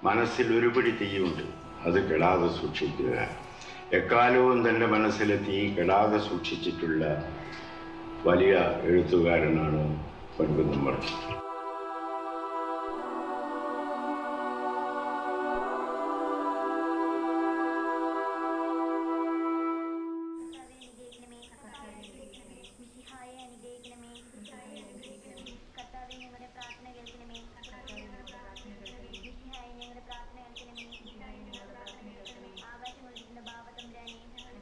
മനസ്സിൽ ഒരുപിടി തീയുണ്ട് അത് കെടാതെ സൂക്ഷിക്കുക എക്കാലവും തൻ്റെ മനസ്സിലെ തീ കെടാതെ സൂക്ഷിച്ചിട്ടുള്ള വലിയ എഴുത്തുകാരനാണ് പൊൻകുന്നമ്മർ മിശിഹായെ അനുഗ്രഹിക്കണമേ കർത്താവെ ഞങ്ങളുടെ പ്രാർത്ഥന കേൾക്കണമേ മിശിഹായെ ഞങ്ങളുടെ പ്രാർത്ഥന കേൾക്കണമേ ആകാശം ഒഴിക്കുന്ന ഭാവതമ്പുരാനെ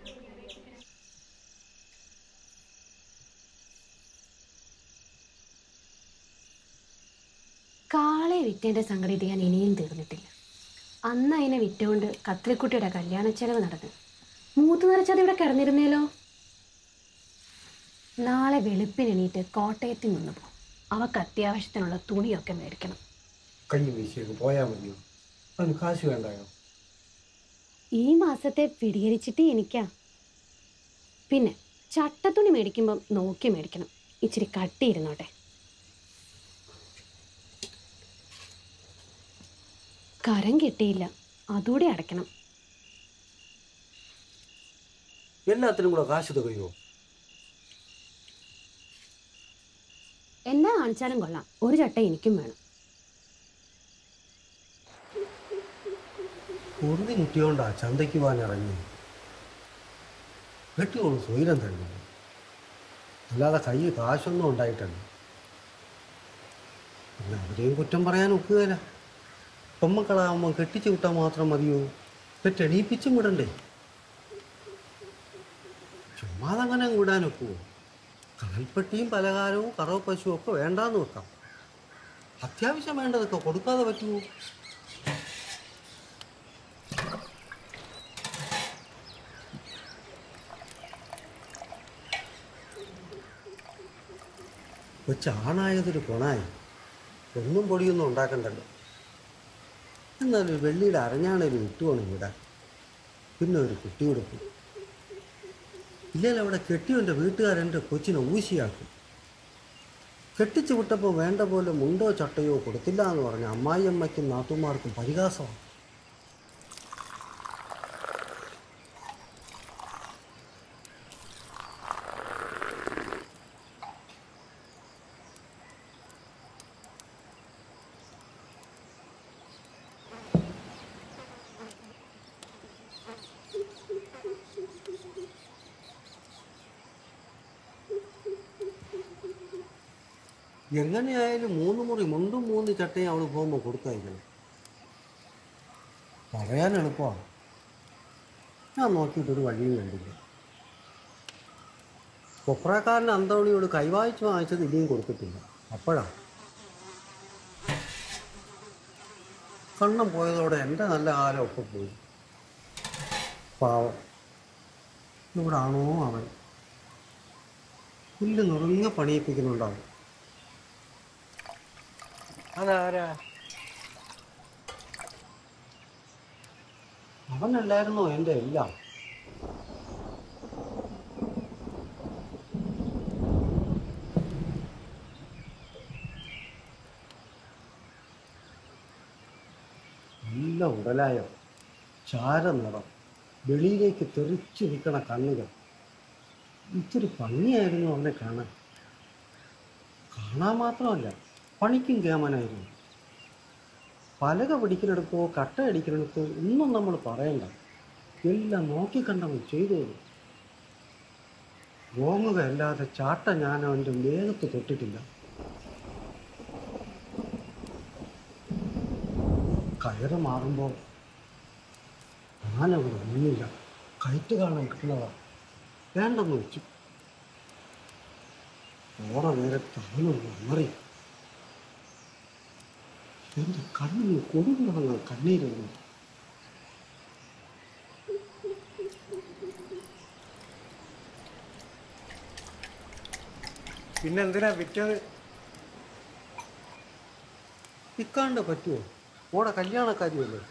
കാളെ വിറ്റേൻ്റെ സങ്കടയിട്ട് ഞാൻ ഇനിയും തീർന്നിട്ടില്ല അന്ന് അതിനെ വിറ്റുകൊണ്ട് കത്രിക്കുട്ടിയുടെ കല്യാണ ചെലവ് നടന്നു മൂത്ത് നിറച്ചത് ഇവിടെ കിടന്നിരുന്നേലോ നാളെ വെളുപ്പിനെണീറ്റ് കോട്ടയത്തിൽ നിന്ന് പോകും അവക്ക് അത്യാവശ്യത്തിനുള്ള തുണിയൊക്കെ മേടിക്കണം കഞ്ഞി വീശിയൊക്കെ പോയാൽ മതിയോ അതിന് കാശ് വേണ്ടായോ ഈ മാസത്തെ പിടികരിച്ചിട്ട് എനിക്കാ പിന്നെ ചട്ടത്തുണി മേടിക്കുമ്പം നോക്കി മേടിക്കണം ഇച്ചിരി കട്ടിയിരുന്നോട്ടെ കരം കിട്ടിയില്ല അതുകൂടി അടയ്ക്കണം എല്ലാത്തിനും കൂടെ കാശ് തികയോ എന്നാ കാണിച്ചാലും കൊള്ളാം ഒരു ചട്ട എനിക്കും വേണം കുറുതി കുട്ടിയോണ്ടാ ചന്തയ്ക്ക് പോകാൻ ഇറങ്ങി കെട്ടിയോളൂ സ്വൈരം തന്നെ അല്ലാതെ കയ്യിൽ കാശൊന്നും ഉണ്ടായിട്ടല്ല പിന്നെ അവരെയും കുറ്റം പറയാൻ ഒക്കുകയില്ല പെമ്മക്കളാകുമ്പോൾ കെട്ടിച്ചു വിട്ടാൽ മാത്രം മതിയോ പെട്ടെണീപ്പിച്ചും വിടണ്ടേ ചുമ്മാതങ്ങനെ വിടാൻ ഒക്കുവോ കടൽപ്പെട്ടിയും പലഹാരവും കറവ് പശുവും ഒക്കെ വേണ്ടാന്ന് വെക്കാം അത്യാവശ്യം വേണ്ടതൊക്കെ കൊടുക്കാതെ പറ്റുമോ കൊച്ചാണായതൊരു ഗുണമായി ഒന്നും പൊടിയൊന്നും ഉണ്ടാക്കണ്ടല്ലോ എന്നാലും ഒരു വെള്ളിയുടെ അരഞ്ഞാണേലും ഇട്ടുവേണം വിടാൻ പിന്നെ ഒരു കുട്ടി കൊടുക്കും ഇല്ലെങ്കിൽ അവിടെ കെട്ടിയവൻ്റെ വീട്ടുകാരെൻ്റെ കൊച്ചിനെ ഊശിയാക്കും കെട്ടിച്ചു വിട്ടപ്പോൾ വേണ്ട പോലെ മുണ്ടോ ചട്ടയോ കൊടുത്തില്ല എന്ന് പറഞ്ഞ അമ്മായിയമ്മയ്ക്കും നാത്തുമാർക്കും പരിഹാസമാണ് എങ്ങനെയായാലും മൂന്ന് മുറി മുണ്ടും മൂന്ന് ചട്ടയും അവൾ പോകുമ്പോൾ കൊടുത്തയക്കണം പറയാൻ എളുപ്പമാണ് ഞാൻ നോക്കിയിട്ടൊരു വഴിയും കണ്ടില്ല കൊപ്രക്കാരൻ അന്തോണിയോട് കൈവായിച്ച് വാങ്ങിച്ചത് ഇനിയും കൊടുത്തിട്ടില്ല അപ്പോഴാണ് കണ്ണം പോയതോടെ എൻ്റെ നല്ല കാലം ഒക്കെ പോയി പാവം ഇവിടെ ആണോ അവൻ പുല്ല് നുറുങ്ങ പണിയിപ്പിക്കുന്നുണ്ടാവും അതാരാ അവനല്ലായിരുന്നോ എൻ്റെ എല്ലാം നല്ല ഉടലായോ ചാരനിറം വെളിയിലേക്ക് തെറിച്ചു നിൽക്കണ കണ്ണുകൾ ഇത്തിരി ഭംഗിയായിരുന്നു അവനെ കാണാൻ കാണാൻ മാത്രമല്ല പണിക്കും കേമനായിരുന്നു പലക പിടിക്കുന്നിടത്തോ കട്ട അടിക്കുന്നിടത്തോ ഒന്നും നമ്മൾ പറയണ്ട എല്ലാം നോക്കിക്കണ്ടവൻ ചെയ്തോളൂ റോങ്ങുകയല്ലാതെ ചാട്ട ഞാൻ അവൻ്റെ ദേഹത്ത് തൊട്ടിട്ടില്ല കയറ് മാറുമ്പോൾ ഞാനവിടെ ഒന്നുമില്ല കയറ്റ് കാണാൻ കിട്ടുന്നതാ വേണ്ടെന്ന് വെച്ചു ഓണ നേരത്ത് അവനൊന്ന് മാറി എൻ്റെ കണ്ണിൽ കൊടുങ്ങിറങ്ങാൻ കണ്ണീരുന്നു പിന്നെന്തിനാ വിറ്റത് ഇക്കാണ്ട് പറ്റുമോ ഓടെ കല്യാണക്കാരിയല്ലേ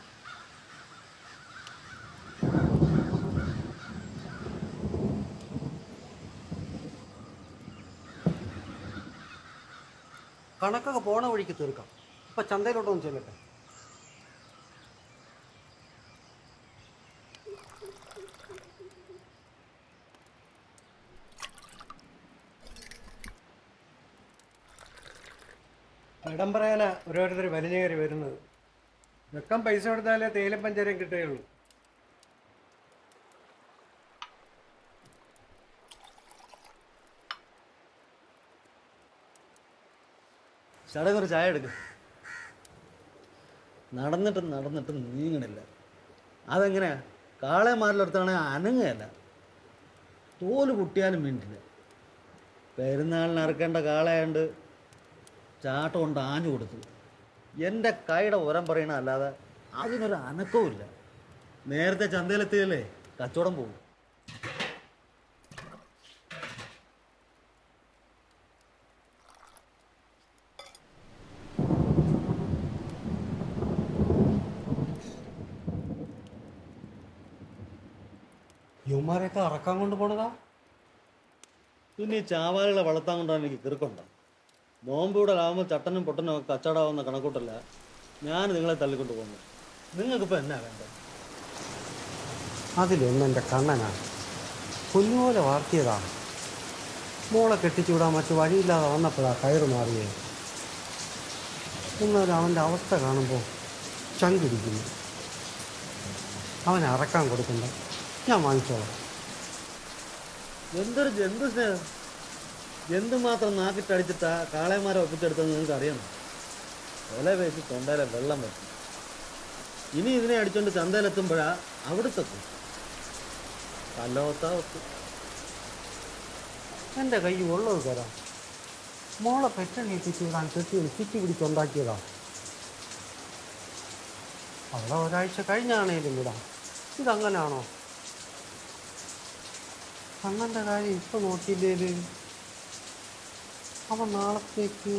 കണക്കൊക്കെ പോണ വഴിക്ക് തീർക്കാം ഇപ്പൊ ചന്തയിലോട്ടൊന്ന് ചെല്ലട്ടെ ഇടം പറയാനാ ഓരോരുത്തർ വലിഞ്ഞു കയറി വരുന്നത് വെക്കം പൈസ കൊടുത്താലേ തേയിലും പഞ്ചാരയും കിട്ടുകയുള്ളൂ ചടങ്ങ് ഒരു ചായ എടുക്കും നടന്നിട്ടും നടന്നിട്ടും നീങ്ങണില്ല അതെങ്ങനെയാ കാളയന്മാരിലടുത്താണെങ്കിൽ അനങ്ങുകയല്ല തോല് പൊട്ടിയാലും വേണ്ടില്ല പെരുന്നാളിന് അറുക്കേണ്ട കാളയാണ്ട് ചാട്ടം കൊണ്ട് ആഞ്ഞു കൊടുത്തു എൻ്റെ കൈയുടെ ഉരം പറയണ അല്ലാതെ അതിനൊരു അനക്കവും ഇല്ല നേരത്തെ ചന്തയിലെത്തിയല്ലേ കച്ചവടം പോകും യുവമാരെയൊക്കെ അറക്കാൻ കൊണ്ട് പോണതാ പിന്നെ ഈ ചാവാലുകളെ വളർത്താൻ കൊണ്ടാണ് എനിക്ക് കിറുക്കുണ്ടോ നോമ്പിവിടെ ആകുമ്പോൾ ചട്ടനും പൊട്ടനും ഒക്കെ കച്ചവടമാവുന്ന കണക്കൂട്ടല്ല ഞാൻ നിങ്ങളെ തള്ളിക്കൊണ്ട് പോകുന്നു നിങ്ങൾക്കിപ്പോൾ എന്നാ വേണ്ടത് അതിലൊന്നും എൻ്റെ കണ്ണനാണ് കുഞ്ഞുപോലെ വാർത്തിയതാ മോളെ കെട്ടിച്ചു വിടാൻ മറ്റു വഴിയില്ലാതെ വന്നപ്പോഴാ കയറ് മാറിയേ എന്നാലും അവൻ്റെ അവസ്ഥ കാണുമ്പോൾ ചങ്കിടിക്കുന്നു അവനെ അറക്കാൻ കൊടുക്കണ്ട ഞാൻ വാങ്ങിച്ചോളാം എന്തൊരു ജന്തു സ്നേഹം എന്തുമാത്രം നാക്കിട്ടടിച്ചിട്ടാ കാളയന്മാരെ ഒപ്പിച്ചെടുത്തെന്ന് നിങ്ങൾക്ക് അറിയണം വില വെച്ച് തൊണ്ടയിലെ വെള്ളം വെക്കും ഇനി ഇതിനെ അടിച്ചോണ്ട് ചന്തയിലെത്തുമ്പോഴാ അവിടുത്തെ കല്ലോത്താ ഒത്തു എൻ്റെ കൈ ഉള്ളത് തരാം മോളെ പെട്ടെണ്ണീട്ടിച്ച് വിടാൻ കെട്ടി ചുറ്റി പിടിച്ചുണ്ടാക്കിയതാ അവളെ ഒരാഴ്ച കഴിഞ്ഞാണേലും വിടാം ഇതങ്ങനാണോ കണ്ണൻ്റെ കാര്യം ഇപ്പൊ നോക്കിയില്ലേല് അവൻ നാളത്തേക്ക്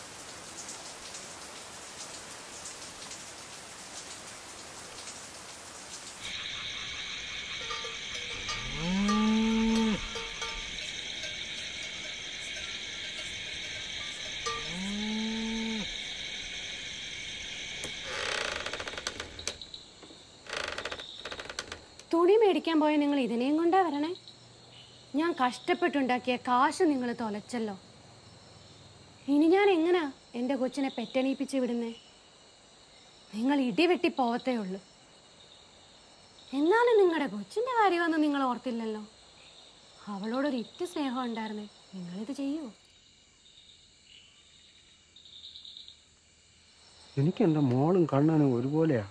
തുണി മേടിക്കാൻ പോയ നിങ്ങൾ ഇതിനെയും കൊണ്ടാ വരണേ ഞാൻ കഷ്ടപ്പെട്ടുണ്ടാക്കിയ കാശ് നിങ്ങൾ തൊലച്ചല്ലോ ഇനി ഞാൻ എങ്ങനാ എൻ്റെ കൊച്ചിനെ പെറ്റണീപ്പിച്ച് വിടുന്നേ നിങ്ങൾ ഇടിവെട്ടി പോവത്തേ ഉള്ളൂ എന്നാലും നിങ്ങളുടെ കൊച്ചിൻ്റെ കാര്യമൊന്നും നിങ്ങൾ ഓർത്തില്ലല്ലോ അവളോടൊരു ഇറ്റ് സ്നേഹം ഉണ്ടായിരുന്നേ നിങ്ങളിത് ചെയ്യുമോ എനിക്ക് എൻ്റെ മോളും കണ്ണനും ഒരുപോലെയാ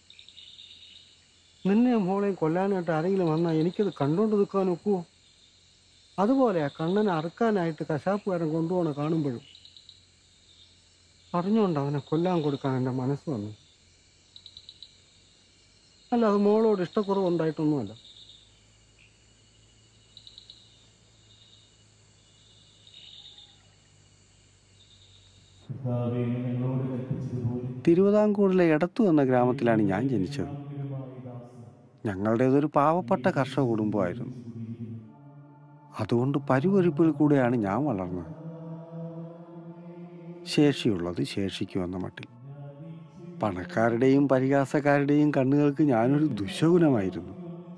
നിന്നെ മോളെയും കൊല്ലാനായിട്ട് ആരെങ്കിലും വന്നാൽ എനിക്കത് കണ്ടുകൊണ്ട് നിൽക്കാൻ ഒക്കുവോ അതുപോലെയാ കണ്ണനെ അറുക്കാനായിട്ട് കശാപ്പുകാരൻ കൊണ്ടുപോകണ കാണുമ്പോഴും അറിഞ്ഞുകൊണ്ട് അവനെ കൊല്ലാൻ കൊടുക്കാൻ എൻ്റെ മനസ്സ് വന്നു അല്ല അത് മോളോട് ഇഷ്ടക്കുറവുണ്ടായിട്ടൊന്നുമല്ല തിരുവിതാംകൂറിലെ എടത്തു എന്ന ഗ്രാമത്തിലാണ് ഞാൻ ജനിച്ചത് ഞങ്ങളുടേതൊരു പാവപ്പെട്ട കർഷക കുടുംബമായിരുന്നു അതുകൊണ്ട് പരുവരിപ്പിൽ കൂടെയാണ് ഞാൻ വളർന്നത് ശേഷിയുള്ളത് ശേഷിക്കുമെന്ന മട്ടിൽ പണക്കാരുടെയും പരിഹാസക്കാരുടെയും കണ്ണുകൾക്ക് ഞാനൊരു ദുശകുലമായിരുന്നു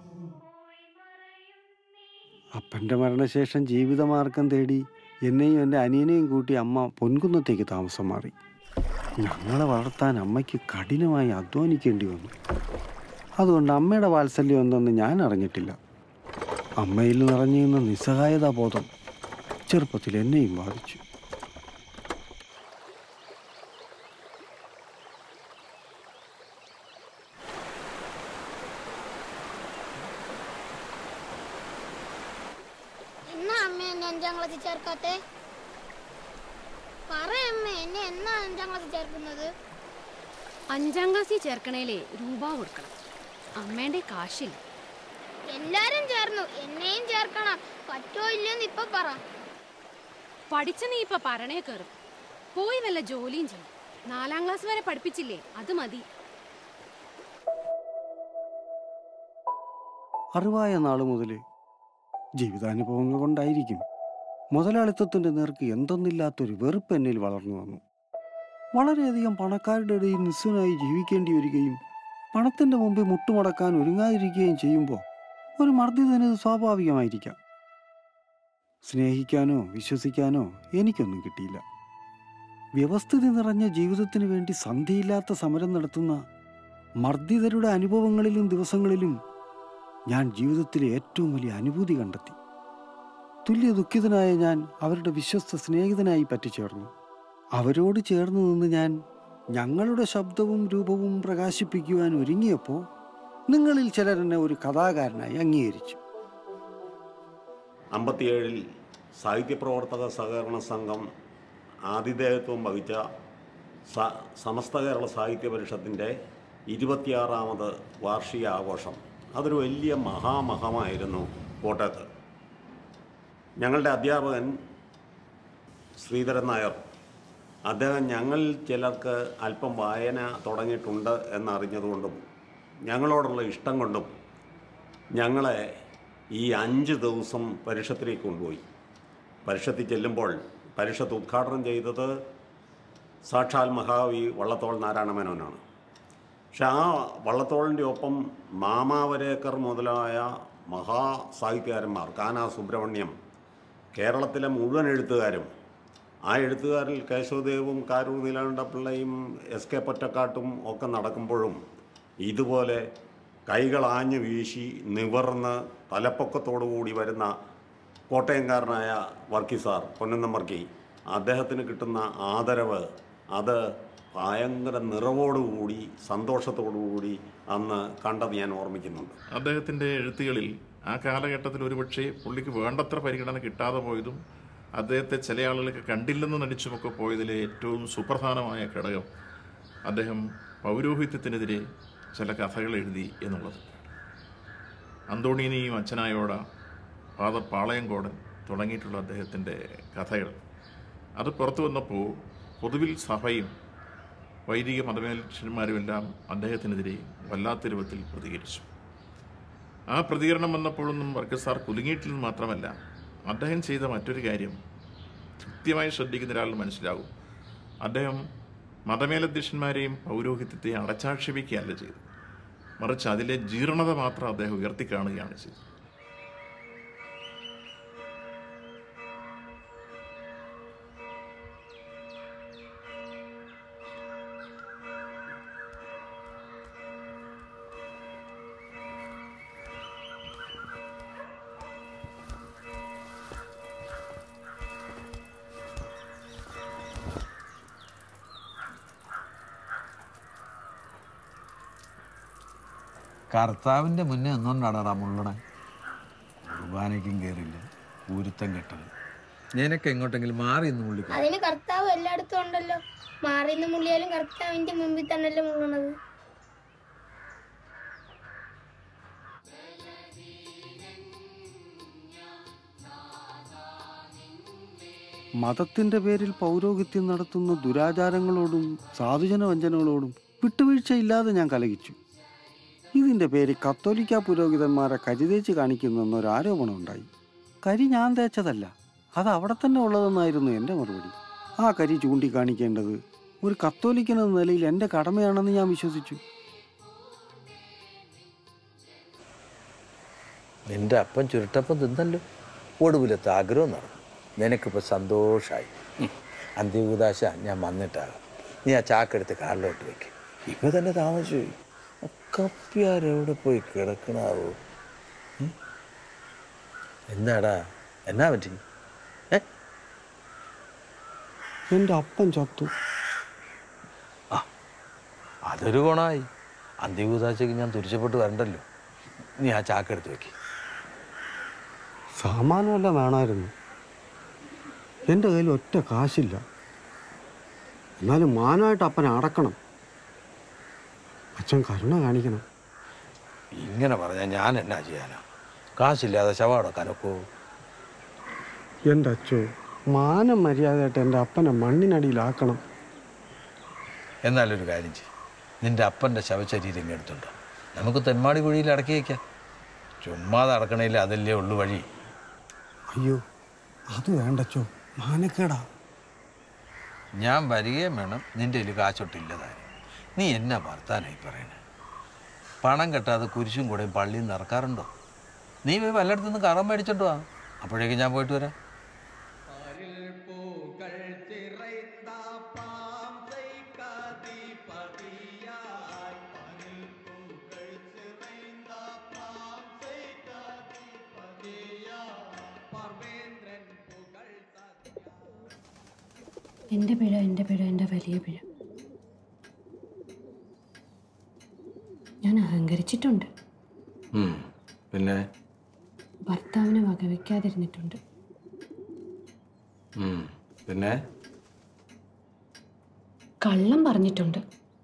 അപ്പൻ്റെ മരണശേഷം ജീവിതമാർഗം തേടി എന്നെയും എൻ്റെ അനിയനെയും കൂട്ടി അമ്മ പൊൻകുന്നത്തേക്ക് താമസം മാറി ഞങ്ങളെ വളർത്താൻ അമ്മയ്ക്ക് കഠിനമായി അധ്വാനിക്കേണ്ടി വന്നു അതുകൊണ്ട് അമ്മയുടെ വാത്സല്യം എന്തെന്ന് ഞാൻ അറിഞ്ഞിട്ടില്ല അമ്മയിൽ നിറഞ്ഞിരുന്ന നിസ്സഹായതാ ബോധം ചെറുപ്പത്തിൽ എന്നെയും ബാധിച്ചു എന്നാ അമ്മ എന്നെ അഞ്ചാം ക്ലാസ്സിൽ ചേർക്കാത്തെ പറ അമ്മ എന്നെ എന്നാ അഞ്ചാം ക്ലാസ്സിൽ ചേർക്കുന്നത് അഞ്ചാം ക്ലാസ്സിൽ ചേർക്കണേലേ രൂപ കൊടുക്കണം അമ്മേൻ്റെ കാശില്ല എല്ലാരും ചേർന്നു എന്നെയും ചേർക്കണം പറ്റോ ഇല്ലെന്ന് ഇപ്പൊ പറ പഠിച്ച നീ ഇപ്പൊ പറണേ കയറും പോയി വല്ല ജോലിയും ചെയ്യും നാലാം ക്ലാസ് വരെ പഠിപ്പിച്ചില്ലേ അത് മതി അറിവായ നാൾ മുതൽ ജീവിതാനുഭവങ്ങൾ കൊണ്ടായിരിക്കും മുതലാളിത്തത്തിൻ്റെ നേർക്ക് എന്തെന്നില്ലാത്തൊരു വെറുപ്പ് എന്നിൽ വളർന്നു വന്നു വളരെയധികം പണക്കാരുടെ ഇടയിൽ നിസ്സനായി ജീവിക്കേണ്ടി വരികയും പണത്തിൻ്റെ മുമ്പിൽ മുട്ടുമടക്കാൻ ഒരുങ്ങാതിരിക്കുകയും ചെയ്യുമ്പോൾ ഒരു മർദ്ദിതനത് സ്വാഭാവികമായിരിക്കാം സ്നേഹിക്കാനോ വിശ്വസിക്കാനോ എനിക്കൊന്നും കിട്ടിയില്ല വ്യവസ്ഥിതി നിറഞ്ഞ ജീവിതത്തിന് വേണ്ടി സന്ധിയില്ലാത്ത സമരം നടത്തുന്ന മർദ്ദിതരുടെ അനുഭവങ്ങളിലും ദിവസങ്ങളിലും ഞാൻ ജീവിതത്തിലെ ഏറ്റവും വലിയ അനുഭൂതി കണ്ടെത്തി തുല്യ ദുഃഖിതനായ ഞാൻ അവരുടെ വിശ്വസ്ത സ്നേഹിതനായി പറ്റിച്ചേർന്നു അവരോട് ചേർന്ന് നിന്ന് ഞാൻ ഞങ്ങളുടെ ശബ്ദവും രൂപവും പ്രകാശിപ്പിക്കുവാൻ ഒരുങ്ങിയപ്പോൾ നിങ്ങളിൽ ചിലരെന്നെ ഒരു കഥാകാരനായി അംഗീകരിച്ചു അമ്പത്തിയേഴിൽ സാഹിത്യപ്രവർത്തക സഹകരണ സംഘം ആതിഥേയത്വം വഹിച്ച സ സമസ്ത കേരള സാഹിത്യ പരിഷത്തിൻ്റെ ഇരുപത്തിയാറാമത് വാർഷിക ആഘോഷം അതൊരു വലിയ മഹാമഹമായിരുന്നു കോട്ടയത്ത് ഞങ്ങളുടെ അധ്യാപകൻ ശ്രീധരൻ നായർ അദ്ദേഹം ഞങ്ങൾ ചിലർക്ക് അല്പം വായന തുടങ്ങിയിട്ടുണ്ട് എന്നറിഞ്ഞതുകൊണ്ടും ഞങ്ങളോടുള്ള ഇഷ്ടം കൊണ്ടും ഞങ്ങളെ ഈ അഞ്ച് ദിവസം പരിഷത്തിലേക്ക് കൊണ്ടുപോയി പരിഷത്തിൽ ചെല്ലുമ്പോൾ പരിഷത്ത് ഉദ്ഘാടനം ചെയ്തത് സാക്ഷാൽ മഹാകവി വള്ളത്തോൾ നാരായണമേനോനാണ് പക്ഷെ ആ വള്ളത്തോളിൻ്റെ ഒപ്പം മാമാവരേക്കർ മുതലായ മഹാസാഹിത്യകാരന്മാർ കാന സുബ്രഹ്മണ്യം കേരളത്തിലെ മുഴുവൻ എഴുത്തുകാരും ആ എഴുത്തുകാരിൽ കേശവദേവും കാരൂർ നീലകണ്ഠപിള്ളയും എസ് കെ പൊറ്റക്കാട്ടും ഒക്കെ നടക്കുമ്പോഴും ഇതുപോലെ കൈകളാഞ്ഞു വീശി നിവർന്ന് തലപ്പൊക്കത്തോടു കൂടി വരുന്ന കോട്ടയംകാരനായ വർക്കി സാർ പൊന്നന്നം വർക്കി അദ്ദേഹത്തിന് കിട്ടുന്ന ആദരവ് അത് ഭയങ്കര നിറവോടുകൂടി സന്തോഷത്തോടുകൂടി അന്ന് കണ്ടത് ഞാൻ ഓർമ്മിക്കുന്നുണ്ട് അദ്ദേഹത്തിൻ്റെ എഴുത്തുകളിൽ ആ കാലഘട്ടത്തിൽ ഒരുപക്ഷെ പുള്ളിക്ക് വേണ്ടത്ര പരിഗണന കിട്ടാതെ പോയതും അദ്ദേഹത്തെ ചില ആളുകൾക്ക് കണ്ടില്ലെന്ന് നടിച്ചുമൊക്കെ പോയതിലെ ഏറ്റവും സുപ്രധാനമായ ഘടകം അദ്ദേഹം പൗരോഹിത്യത്തിനെതിരെ ചില കഥകൾ എഴുതി എന്നുള്ളത് അന്തോണീനിയും അച്ഛനായോട ഫാദർ പാളയംകോടൻ തുടങ്ങിയിട്ടുള്ള അദ്ദേഹത്തിൻ്റെ കഥകൾ അത് പുറത്തു വന്നപ്പോൾ പൊതുവിൽ സഭയും വൈദിക മതമേലക്ഷന്മാരുമെല്ലാം അദ്ദേഹത്തിനെതിരെ വല്ലാത്ത രൂപത്തിൽ പ്രതികരിച്ചു ആ പ്രതികരണം വന്നപ്പോഴൊന്നും വർഗസ് സാർ കുലുങ്ങിയിട്ടില്ലെന്ന് മാത്രമല്ല അദ്ദേഹം ചെയ്ത മറ്റൊരു കാര്യം കൃത്യമായി ശ്രദ്ധിക്കുന്ന ഒരാൾ മനസ്സിലാകും അദ്ദേഹം മതമേലധ്യക്ഷന്മാരെയും പൗരോഹിത്യത്തെയും അടച്ചാക്ഷേപിക്കുകയല്ല ചെയ്തത് മറിച്ച് അതിലെ ജീർണത മാത്രം അദ്ദേഹം ഉയർത്തിക്കാണുകയാണ് ചെയ്തത് കർത്താവിൻ്റെ മുന്നേ നിന്നുകൊണ്ടാണ് മുള്ളണേ കുർബാനയ്ക്കും കയറില്ല ഊരുത്തം കെട്ടത് നിനക്ക് എങ്ങോട്ടെങ്കിലും മാറി നിന്ന് മുള്ളി അതിന് കർത്താവ് എല്ലായിടത്തും ഉണ്ടല്ലോ മാറിന്ന് മുള്ളിയാലും കർത്താവിന്റെ മുമ്പിൽ തന്നെയല്ലേ മുള്ളണത് മതത്തിൻ്റെ പേരിൽ പൗരോഹിത്യം നടത്തുന്ന ദുരാചാരങ്ങളോടും സാധുജന വഞ്ചനകളോടും വിട്ടുവീഴ്ചയില്ലാതെ ഞാൻ കലഹിച്ചു ഇതിൻ്റെ പേര് കത്തോലിക്ക പുരോഹിതന്മാരെ കരിതേച്ച് കാണിക്കുന്നെന്നൊരു ആരോപണം ഉണ്ടായി കരി ഞാൻ തേച്ചതല്ല അത് അവിടെ തന്നെ ഉള്ളതെന്നായിരുന്നു എൻ്റെ മറുപടി ആ കരി ചൂണ്ടിക്കാണിക്കേണ്ടത് ഒരു കത്തോലിക്കൻ എന്ന നിലയിൽ എൻ്റെ കടമയാണെന്ന് ഞാൻ വിശ്വസിച്ചു നിന്റെ അപ്പൻ ചുരുട്ടപ്പം തിന്നല്ലോ ഒടുവിലത്തെ ആഗ്രഹം നടന്നു നിനക്കിപ്പോൾ സന്തോഷമായി അന്ത്യകൂതാശ ഞാൻ വന്നിട്ടാകാം നീ ആ ചാക്കെടുത്ത് കാറിലോട്ട് വെക്ക് ഇപ്പൊ തന്നെ താമസിച്ചു പോയി. ആ കപ്പിയാരെവിടെ പോയി കിടക്കണാവോ ഉം? എന്താടാ എന്നാ പറ്റി ഏ എൻ്റെ അപ്പൻ ചത്തു അതൊരു ഗുണമായി അന്ത്യകൂതാശയ്ക്ക് ഞാൻ തുരിച്ചപ്പെട്ട് വരണ്ടല്ലോ നീ ആ ചാക്കെടുത്ത് വെക്ക് സാമാനമല്ല വേണമായിരുന്നു എൻ്റെ കയ്യിൽ ഒറ്റ കാശില്ല എന്നാലും മാനമായിട്ട് അപ്പനെ അടക്കണം അച്ഛൻ കരുണ കാണിക്കണം ഇങ്ങനെ പറഞ്ഞാൽ ഞാൻ എന്നാ ചെയ്യാനാ കാശില്ലാതെ ശവം അടക്കാനൊക്കോ എൻ്റെ അച്ഛോ മാനം മര്യാദയായിട്ട് എൻ്റെ അപ്പനെ മണ്ണിനടിയിലാക്കണം എന്നാലൊരു കാര്യം ചെയ്യും നിന്റെ അപ്പൻ്റെ ശവശരീരം ഇങ്ങ് എടുത്തുണ്ടോ നമുക്ക് തെമ്മാടി കുഴിയിൽ അടക്കി വയ്ക്കാം ചുമ്മാതെ അടക്കണേൽ അതല്ലേ ഉള്ളു വഴി അയ്യോ അത് വേണ്ടച്ചോ മാനക്കേടാ ഞാൻ വരികയും വേണം നിന്റെ കയ്യിൽ കാശൊട്ടില്ലതായി നീ എന്നാ വർത്താനായി പറയണേ പണം കെട്ടാതെ കുരിശും കൂടെയും പള്ളിയിൽ നിന്ന് ഇറക്കാറുണ്ടോ നീ പോയി വല്ലയിടത്തുനിന്ന് കറം മേടിച്ചോണ്ട് വാ അപ്പോഴേക്കും ഞാൻ പോയിട്ട് വരാം എൻ്റെ പിഴ എൻ്റെ പിഴ എൻ്റെ വലിയ പിഴ ഞാൻ അഹങ്കരിച്ചിട്ടുണ്ട് ഉം. പിന്നെ ഭർത്താവിനെ വകവയ്ക്കാതിരുന്നിട്ടുണ്ട് ഉം. പിന്നെ കള്ളം പറഞ്ഞിട്ടുണ്ട്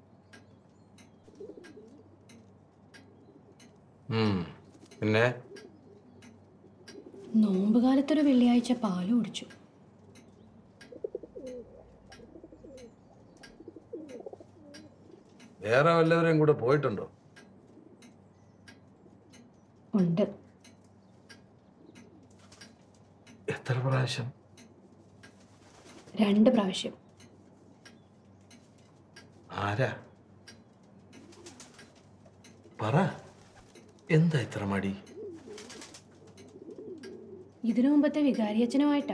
ഉം. പിന്നെ നോമ്പ് കാലത്തൊരു വെള്ളിയാഴ്ച പാല് കുടിച്ചു വേറെ വല്ലവരെയും കൂടെ പോയിട്ടുണ്ടോ ഉണ്ട് എത്ര പ്രാവശ്യം രണ്ട് പ്രാവശ്യം ആരാ പറ എന്താ ഇത്ര മടി ഇതിനു മുമ്പത്തെ വികാരിയച്ഛനുമായിട്ടാ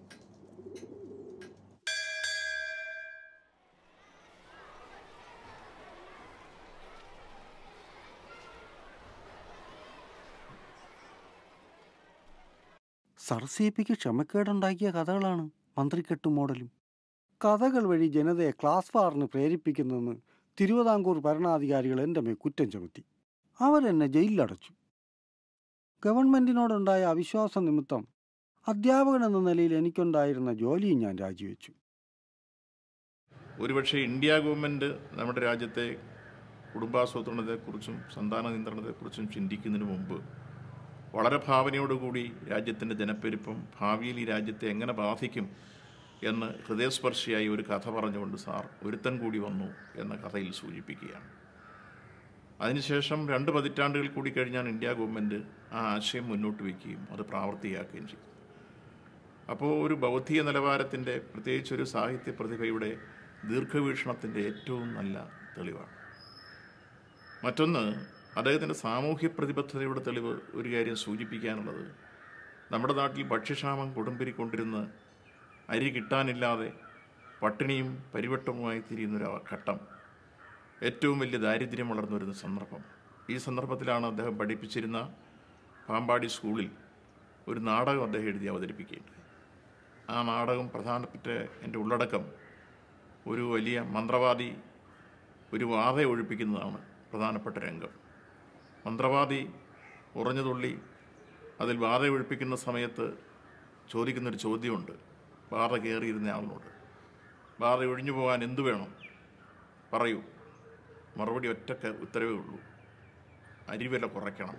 സർസേപ്പിക്ക് ക്ഷമക്കേടുണ്ടാക്കിയ കഥകളാണ് മന്ത്രിക്കെട്ട് മോഡലും കഥകൾ വഴി ജനതയെ ക്ലാസ് വാറിന് പ്രേരിപ്പിക്കുന്നെന്ന് തിരുവിതാംകൂർ ഭരണാധികാരികൾ എൻ്റെ മേൽ കുറ്റം ചുമത്തി അവരെന്നെ ജയിലിലടച്ചു ഗവൺമെൻറ്റിനോടുണ്ടായ അവിശ്വാസ നിമിത്തം അധ്യാപകൻ എന്ന നിലയിൽ എനിക്കുണ്ടായിരുന്ന ജോലിയും ഞാൻ രാജിവെച്ചു ഒരുപക്ഷെ ഇന്ത്യ ഗവൺമെൻറ് നമ്മുടെ രാജ്യത്തെ കുടുംബാസൂത്രണത്തെക്കുറിച്ചും സന്താന നിയന്ത്രണത്തെക്കുറിച്ചും ചിന്തിക്കുന്നതിന് മുമ്പ് വളരെ ഭാവനയോടുകൂടി രാജ്യത്തിൻ്റെ ജനപ്പെരുപ്പം ഭാവിയിൽ ഈ രാജ്യത്തെ എങ്ങനെ ബാധിക്കും എന്ന് ഹൃദയസ്പർശിയായി ഒരു കഥ പറഞ്ഞുകൊണ്ട് സാർ ഒരുത്തൻ കൂടി വന്നു എന്ന കഥയിൽ സൂചിപ്പിക്കുകയാണ് അതിനുശേഷം രണ്ട് പതിറ്റാണ്ടുകൾ കൂടി കഴിഞ്ഞാണ് ഇന്ത്യ ഗവൺമെൻറ് ആ ആശയം മുന്നോട്ട് വയ്ക്കുകയും അത് പ്രാവർത്തികമാക്കുകയും ചെയ്തു അപ്പോൾ ഒരു ബൗദ്ധിക നിലവാരത്തിൻ്റെ പ്രത്യേകിച്ച് ഒരു സാഹിത്യ പ്രതിഭയുടെ ദീർഘവീക്ഷണത്തിൻ്റെ ഏറ്റവും നല്ല തെളിവാണ് മറ്റൊന്ന് അദ്ദേഹത്തിൻ്റെ സാമൂഹ്യ പ്രതിബദ്ധതയുടെ തെളിവ് ഒരു കാര്യം സൂചിപ്പിക്കാനുള്ളത് നമ്മുടെ നാട്ടിൽ ഭക്ഷ്യക്ഷാമം കൊടുമ്പിരിക്കൊണ്ടിരുന്ന അരി കിട്ടാനില്ലാതെ പട്ടിണിയും പരിവട്ടവുമായി തിരിയുന്നൊരു ഘട്ടം ഏറ്റവും വലിയ ദാരിദ്ര്യം വളർന്നു വരുന്ന സന്ദർഭം ഈ സന്ദർഭത്തിലാണ് അദ്ദേഹം പഠിപ്പിച്ചിരുന്ന പാമ്പാടി സ്കൂളിൽ ഒരു നാടകം അദ്ദേഹം എഴുതി അവതരിപ്പിക്കുകയുണ്ട് ആ നാടകം പ്രധാനപ്പെട്ട എൻ്റെ ഉള്ളടക്കം ഒരു വലിയ മന്ത്രവാദി ഒരു വാത ഒഴിപ്പിക്കുന്നതാണ് പ്രധാനപ്പെട്ട രംഗം മന്ത്രവാദി ഉറഞ്ഞുതുള്ളി അതിൽ വാത ഒഴിപ്പിക്കുന്ന സമയത്ത് ചോദിക്കുന്നൊരു ചോദ്യമുണ്ട് ബാധ കയറിയിരുന്ന ആളിനോട് ബാധ ഒഴിഞ്ഞു പോകാൻ എന്തു വേണം പറയൂ മറുപടി ഒറ്റ ക- ഉത്തരവേ ഉള്ളൂ അരിവില കുറയ്ക്കണം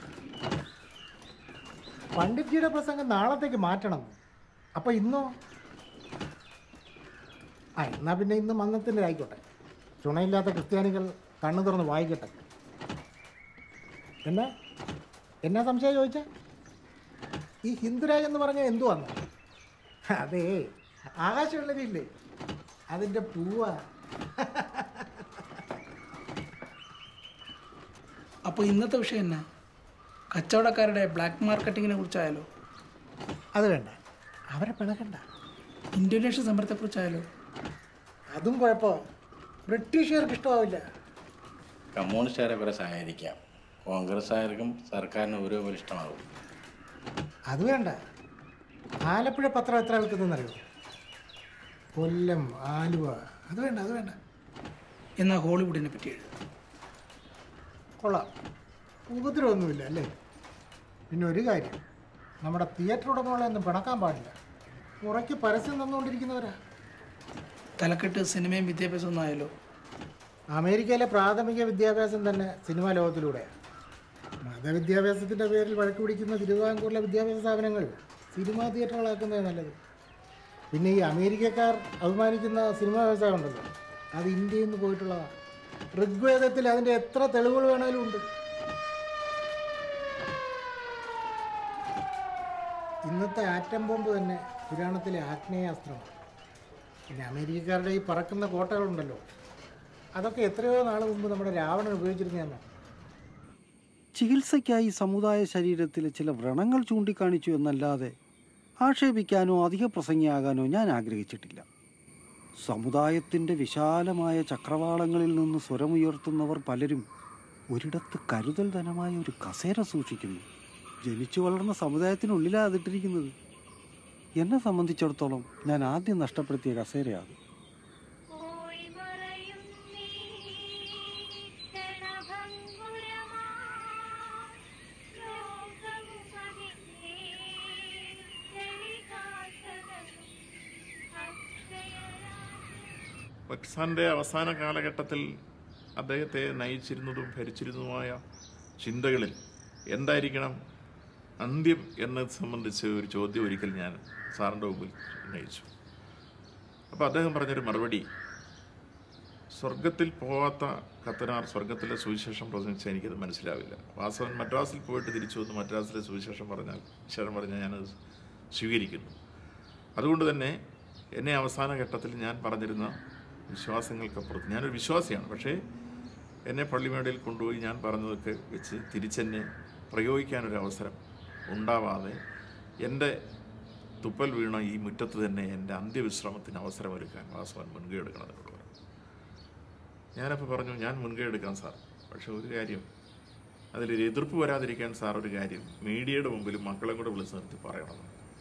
പണ്ഡിറ്റ്ജിയുടെ പ്രസംഗം നാളത്തേക്ക് മാറ്റണം അപ്പൊ ഇന്നോ ആ എന്നാ പിന്നെ ഇന്ന് മന്നത്തിൻ്റെ ആയിക്കോട്ടെ ചുണയില്ലാത്ത ക്രിസ്ത്യാനികൾ കണ്ണു തുറന്ന് വായിക്കട്ടെ എന്നാ എന്നാ സംശയം ചോദിച്ച ഈ ഹിന്ദുരാജ് എന്ന് പറഞ്ഞാൽ എന്തുവാന്ന് അതേ ആകാശമുള്ളതില്ലേ അതിൻ്റെ പൂവാ അപ്പോൾ ഇന്നത്തെ വിഷയം എന്നാ കച്ചവടക്കാരുടെ ബ്ലാക്ക് മാർക്കറ്റിങ്ങിനെ കുറിച്ചായാലോ അത് വേണ്ട അവരെ പിണക്കണ്ട ഇന്തോനേഷ്യൻ സമരത്തെക്കുറിച്ചായാലോ അതും കുഴപ്പമോ ബ്രിട്ടീഷുകാർക്ക് ഇഷ്ടമാവില്ല കമ്മ്യൂണിസ്റ്റുകാരെ വരെ സഹായിക്കാം കോൺഗ്രസ്സുകാർക്കും സർക്കാരിന് ഒരുപോലെ ഇഷ്ടമാകും അത് വേണ്ട ആലപ്പുഴ പത്രം എത്ര വിൽക്കുന്നറിയോ കൊല്ലം ആലുവ അത് വേണ്ട അത് വേണ്ട എന്നാൽ ഹോളിവുഡിനെ പറ്റി എഴുതും കൊള്ളാം ഉപദ്രവമൊന്നുമില്ല അല്ലേ പിന്നെ ഒരു കാര്യം നമ്മുടെ തിയേറ്റർ ഉടമകളെയൊന്നും പിണക്കാൻ പാടില്ല മുറയ്ക്ക് പരസ്യം തന്നുകൊണ്ടിരിക്കുന്നവരാ തലക്കെട്ട് സിനിമയും വിദ്യാഭ്യാസവും ഒന്നും ആയാലോ അമേരിക്കയിലെ പ്രാഥമിക വിദ്യാഭ്യാസം തന്നെ സിനിമാ ലോകത്തിലൂടെയാണ് മതവിദ്യാഭ്യാസത്തിൻ്റെ പേരിൽ വഴക്ക് പിടിക്കുന്ന തിരുവിതാംകൂറിലെ വിദ്യാഭ്യാസ സ്ഥാപനങ്ങൾ സിനിമാ തിയേറ്ററുകളാക്കുന്നത് നല്ലത് പിന്നെ ഈ അമേരിക്കക്കാർ അഭിമാനിക്കുന്ന സിനിമാ വ്യവസായം ഉണ്ടല്ലോ അത് ഇന്ത്യയിൽ നിന്ന് പോയിട്ടുള്ളതാണ് ഋഗ്വേദത്തിൽ അതിൻ്റെ എത്ര തെളിവുകൾ വേണമെങ്കിലും ഉണ്ട് ഇന്നത്തെ ആറ്റം ബോംബ് തന്നെ പുരാണത്തിലെ ആഗ്നേയാസ്ത്രമാണ് പിന്നെ അമേരിക്കക്കാരുടെ ഈ പറക്കുന്ന കോട്ടകളുണ്ടല്ലോ അതൊക്കെ എത്രയോ നാൾ മുമ്പ് നമ്മുടെ രാവണൻ ഉപയോഗിച്ചിരുന്നതാണ് ചികിത്സയ്ക്കായി സമുദായ ശരീരത്തിലെ ചില വ്രണങ്ങൾ ചൂണ്ടിക്കാണിച്ചു എന്നല്ലാതെ ആക്ഷേപിക്കാനോ അധിക പ്രസംഗിയാകാനോ ഞാൻ ആഗ്രഹിച്ചിട്ടില്ല സമുദായത്തിൻ്റെ വിശാലമായ ചക്രവാളങ്ങളിൽ നിന്ന് സ്വരമുയർത്തുന്നവർ പലരും ഒരിടത്ത് കരുതൽ ധനമായ ഒരു കസേര സൂക്ഷിക്കുന്നു ജനിച്ചു വളർന്ന സമുദായത്തിനുള്ളിലാണ് അതിട്ടിരിക്കുന്നത് എന്നെ സംബന്ധിച്ചിടത്തോളം ഞാൻ ആദ്യം നഷ്ടപ്പെടുത്തിയ കസേരയാണ് വക്സാന്റെ അവസാന കാലഘട്ടത്തിൽ അദ്ദേഹത്തെ നയിച്ചിരുന്നതും ഭരിച്ചിരുന്നതുമായ ചിന്തകളിൽ എന്തായിരിക്കണം അന്ത്യം എന്നത് സംബന്ധിച്ച് ഒരു ചോദ്യം ഒരിക്കൽ ഞാൻ സാറിൻ്റെ മുമ്പിൽ ഉന്നയിച്ചു അപ്പോൾ അദ്ദേഹം പറഞ്ഞൊരു മറുപടി സ്വർഗത്തിൽ പോവാത്ത കത്തനാർ സ്വർഗത്തിലെ സുവിശേഷം പ്രസംഗിച്ചാൽ എനിക്കത് മനസ്സിലാവില്ല വാസവൻ മദ്രാസിൽ പോയിട്ട് തിരിച്ചു വന്ന് മദ്രാസിലെ സുവിശേഷം പറഞ്ഞാൽ ശരം പറഞ്ഞാൽ ഞാനത് സ്വീകരിക്കുന്നു അതുകൊണ്ട് തന്നെ എന്നെ അവസാന ഘട്ടത്തിൽ ഞാൻ പറഞ്ഞിരുന്ന വിശ്വാസങ്ങൾക്കപ്പുറത്ത് ഞാനൊരു വിശ്വാസിയാണ് പക്ഷേ എന്നെ പള്ളിമേടയിൽ കൊണ്ടുപോയി ഞാൻ പറഞ്ഞതൊക്കെ വെച്ച് തിരിച്ചെന്നെ പ്രയോഗിക്കാനൊരു അവസരം ഉണ്ടാവാതെ എൻ്റെ തുപ്പൽ വീണ ഈ മുറ്റത്ത് തന്നെ എൻ്റെ അന്ത്യവിശ്രമത്തിന് അവസരമൊരുക്കാൻ വാസവൻ മുൻകൈ എടുക്കണമെന്നോട് പറഞ്ഞു ഞാനപ്പോൾ പറഞ്ഞു ഞാൻ മുൻകൈ എടുക്കാം സാർ പക്ഷെ ഒരു കാര്യം അതിലൊരു എതിർപ്പ് വരാതിരിക്കാൻ സാർ ഒരു കാര്യം മീഡിയയുടെ മുമ്പിൽ മക്കളെ കൂടെ വിളിച്ച് നിർത്തി പറയണം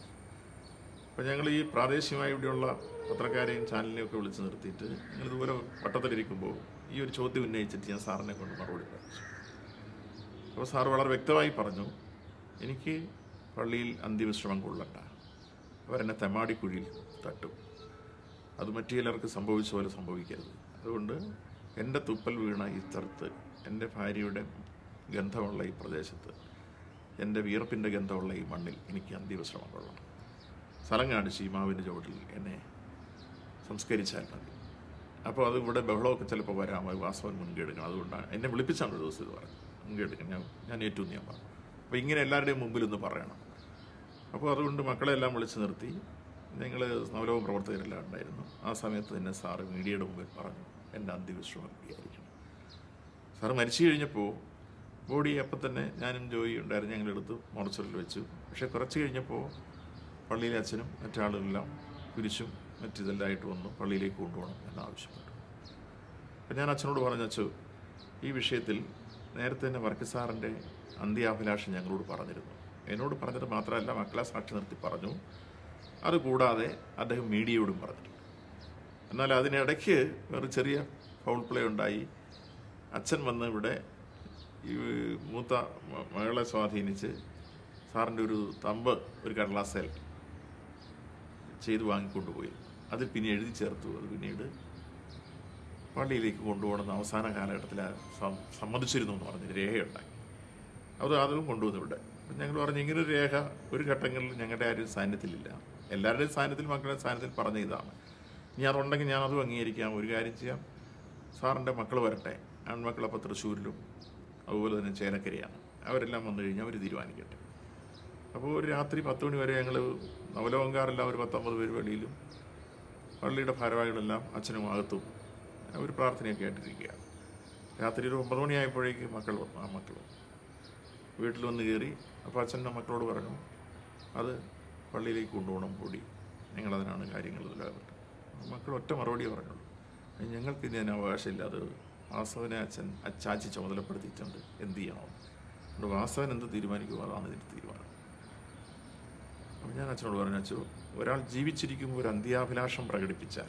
അപ്പോൾ ഞങ്ങൾ ഈ പ്രാദേശികമായി ഇവിടെയുള്ള പത്രക്കാരെയും ചാനലിനെയും ഒക്കെ വിളിച്ച് നിർത്തിയിട്ട് ഞങ്ങൾ ഇതുപോലെ വട്ടത്തിലിരിക്കുമ്പോൾ ഈ ഒരു ചോദ്യം ഉന്നയിച്ചിട്ട് ഞാൻ സാറിനെ കൊണ്ട് മറുപടി പറഞ്ഞു അപ്പോൾ സാർ വളരെ വ്യക്തമായി പറഞ്ഞു എനിക്ക് പള്ളിയിൽ അന്ത്യവിശ്രമം കൊള്ളണ്ട അവരെന്നെ തെമാടിക്കുഴിയിൽ തട്ടും അത് മറ്റു ചിലർക്ക് സംഭവിച്ച പോലെ സംഭവിക്കരുത് അതുകൊണ്ട് എൻ്റെ തുപ്പൽ വീണ ഈ സ്ഥലത്ത് എൻ്റെ ഭാര്യയുടെ ഗന്ധമുള്ള ഈ പ്രദേശത്ത് എൻ്റെ വിയർപ്പിൻ്റെ ഗന്ധമുള്ള ഈ മണ്ണിൽ എനിക്ക് അന്ത്യവിശ്രമം കൊള്ളണം സ്ഥലം കാണിച്ച് ഈ മാവിൻ്റെ ചുവട്ടിൽ എന്നെ സംസ്കരിച്ചാൽ മതി അപ്പോൾ അത് ഇവിടെ ബഹളമൊക്കെ ചിലപ്പോൾ വരാം അത് വാസവൻ മുൻകൈ എടുക്കണം അതുകൊണ്ടാണ് എന്നെ വിളിപ്പിച്ചാണ് ഒരു ദിവസം ഇത് പറഞ്ഞത് മുൻകൈ എടുക്കണം ഞാൻ ഞാൻ ഏറ്റു എന്ന് ഞാൻ പറഞ്ഞു അപ്പോൾ ഇങ്ങനെ എല്ലാവരുടെയും മുമ്പിൽ ഒന്ന് പറയണം അപ്പോൾ അതുകൊണ്ട് മക്കളെല്ലാം വിളിച്ച് നിർത്തി ഞങ്ങൾ നവലോക പ്രവർത്തകരെല്ലാം ഉണ്ടായിരുന്നു ആ സമയത്ത് തന്നെ സാറ് മീഡിയയുടെ മുമ്പിൽ പറഞ്ഞു എൻ്റെ അന്ത്യവിശ്രമം വിചാരിക്കണം സാറ് മരിച്ചു കഴിഞ്ഞപ്പോൾ ബോഡി അപ്പം തന്നെ ഞാനും ജോയി ഉണ്ടായിരുന്നു ഞങ്ങളെടുത്ത് മോർച്ചറിൽ വെച്ചു പക്ഷേ കുറച്ച് കഴിഞ്ഞപ്പോൾ പള്ളിയിലെ അച്ഛനും മറ്റാളുകളെല്ലാം കുരിശും മറ്റിതെല്ലാമായിട്ട് വന്നു പള്ളിയിലേക്ക് കൊണ്ടുപോകണം എന്ന് ആവശ്യപ്പെട്ടു അപ്പം ഞാൻ അച്ഛനോട് പറഞ്ഞു അച്ഛോ ഈ വിഷയത്തിൽ നേരത്തെ തന്നെ വർക്കി സാറിൻ്റെ അന്ത്യാഭിലാഷം ഞങ്ങളോട് പറഞ്ഞിരുന്നു എന്നോട് പറഞ്ഞത് മാത്രമല്ല മക്കളെ സാക്ഷി നിർത്തി പറഞ്ഞു അതുകൂടാതെ അദ്ദേഹം മീഡിയയോടും പറഞ്ഞിട്ടുണ്ട് എന്നാൽ അതിനിടയ്ക്ക് ഒരു ചെറിയ ഫൗൾ പ്ലേ ഉണ്ടായി അച്ഛൻ വന്ന് ഇവിടെ ഈ മൂത്ത മ- മകളെ സ്വാധീനിച്ച് സാറിൻ്റെ ഒരു തമ്പ് ഒരു കടലാസേൽ ചെയ്ത് വാങ്ങിക്കൊണ്ടുപോയി അതിൽ പിന്നെ എഴുതി ചേർത്തു അത് പിന്നീട് പള്ളിയിലേക്ക് കൊണ്ടുപോകണമെന്ന് അവസാന കാലഘട്ടത്തിൽ ആ സം- സമ്മതിച്ചിരുന്നു എന്ന് പറഞ്ഞ് രേഖയുണ്ടായി അത് അതും കൊണ്ടുവന്നു ഇവിടെ അപ്പം ഞങ്ങൾ പറഞ്ഞു ഇങ്ങനെ ഒരു രേഖ ഒരു ഘട്ടങ്ങളിൽ ഞങ്ങളുടെ ആരും സാന്നിധ്യത്തിലില്ല എല്ലാവരുടെയും സാന്നിധ്യത്തിൽ മക്കളുടെ സാന്നിധ്യത്തിൽ പറഞ്ഞ ഇതാണ് ഇനി അതുണ്ടെങ്കിൽ ഞാൻ അതും അംഗീകരിക്കാം ഒരു കാര്യം ചെയ്യാം സാറിൻ്റെ മക്കൾ വരട്ടെ ആൺമക്കൾ അപ്പോൾ തൃശ്ശൂരിലും അതുപോലെ തന്നെ ചേലക്കരയാണ് അവരെല്ലാം വന്നു കഴിഞ്ഞാൽ അവർ തീരുമാനിക്കട്ടെ അപ്പോൾ ഒരു രാത്രി പത്ത് മണി വരെ ഞങ്ങൾ നവലോകങ്കാരെല്ലാം ഒരു പത്തൊമ്പത് പേര് വെളിയിലും പള്ളിയുടെ ഭാരവാഹികളെല്ലാം അച്ഛനും അകത്തും ഒരു പ്രാർത്ഥനയൊക്കെ ആയിട്ടിരിക്കുകയാണ് രാത്രി ഒരു ഒമ്പത് മണിയായപ്പോഴേക്ക് മക്കൾ വന്നു ആ മക്കൾ വന്നു. വീട്ടിൽ വന്ന് കയറി അപ്പോൾ അച്ഛൻ്റെ മക്കളോട് പറഞ്ഞു അത് പള്ളിയിലേക്ക് കൊണ്ടുപോകണം പൊടി ഞങ്ങളതിനാണ് കാര്യങ്ങൾ ഇതിലാകട്ടെ മക്കൾ ഒറ്റ മറുപടി പറഞ്ഞുള്ളൂ "അത് ഞങ്ങൾക്ക് ഇതിന് അവകാശമില്ല അത് വാസവനെ അച്ഛൻ അച്ചാച്ചി ചുമതലപ്പെടുത്തിയിട്ടുണ്ട് എന്ത് ചെയ്യണം അതുകൊണ്ട് വാസവൻ എന്ത് തീരുമാനിക്കുമോ അതാണ് ഇതിൻ്റെ തീരുമാനം അപ്പോൾ ഞാൻ അച്ഛനോട് പറഞ്ഞു അച്ഛോ ഒരാൾ ജീവിച്ചിരിക്കുമ്പോൾ ഒരു അന്ത്യാഭിലാഷം പ്രകടിപ്പിച്ചാൽ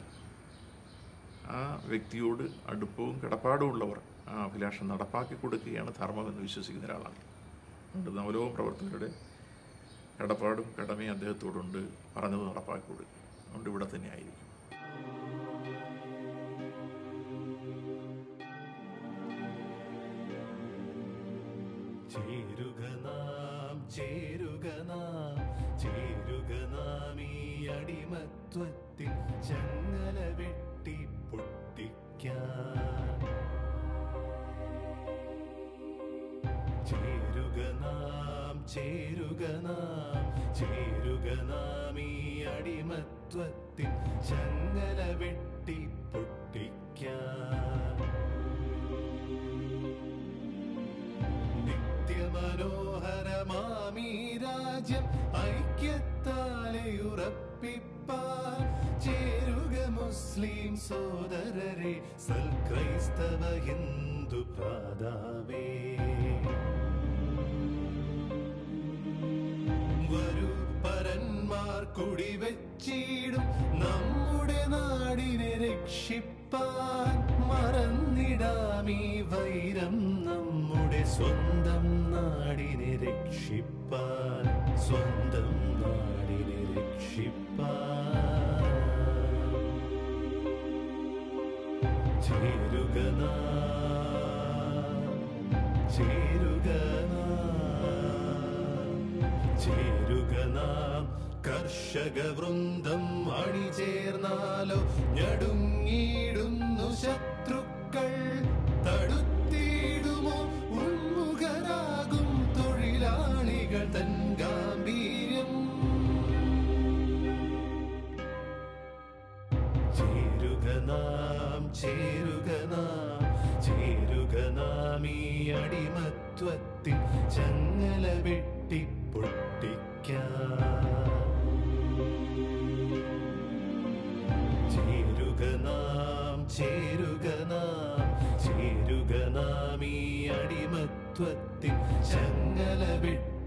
ആ വ്യക്തിയോട് അടുപ്പവും കിടപ്പാടും ഉള്ളവർ ആ അഭിലാഷം നടപ്പാക്കി കൊടുക്കുകയാണ് ധർമ്മമെന്ന് വിശ്വസിക്കുന്ന ഒരാളാണ് അതുകൊണ്ട് നവലോകം പ്രവർത്തകരുടെ കടപ്പാടും കടമയും അദ്ദേഹത്തോടുണ്ട് പറഞ്ഞത് നടപ്പാക്കി കൊടുക്കുക അതുകൊണ്ട് ഇവിടെ തന്നെ ആയിരിക്കും ചേരുക നാം ചേരുക നാം ചേരുക നാം ഈ അടിമത്വത്തിൽ ചങ്ങല വെട്ടി പൊട്ടിക്കാം ചേരുക നാം ചേരുക നാം ചേരുക നാം ഈ അടിമത്വത്തിൽ ചങ്ങല വെട്ടി പൊട്ടിക്കാം നിത്യമനോഹരമാമീ രാജ്യം ഐക്യത്താലെയുറപ്പിപ്പാൻ ചേരുക മുസ്ലിം സോദരരെ സൽക്രൈസ്തവ ഹിന്ദു പ്രാതാവേ വരൂ പരന്മാർ കുടിവെച്ചിടും നമ്മുടെ നാടിനെ രക്ഷിപ്പാൻ മറന്നിടാമീ വൈരം നമ്മുടെ സ്വന്തം നാടിനെ രക്ഷിപ്പാൻ സ്വന്തം നാടിനെ രക്ഷിപ്പാൻ ചേരുക നാം, ചേരുക നാം, ചേരുക നാം കർഷക വൃന്ദം അണിചേർന്നാലോ ഞടുങ്ങിയിടുന്നു ശത്രുക്കൾ തടുത്തിടുമോ ഉന്മുഖരാകും തൊഴിലാളികൾ തൻ ഗാംഭീര്യം ചേരുക നാം ചേരുക നാം ചേരുക നാം ഈ അടിമത്വത്തിൻ ചങ്ങല വെട്ടി ചേരുക നാം ചേരുക നാം ചേരുക നാം ഈ അടിമത്വത്തിൻ ചങ്ങല വെട്ടി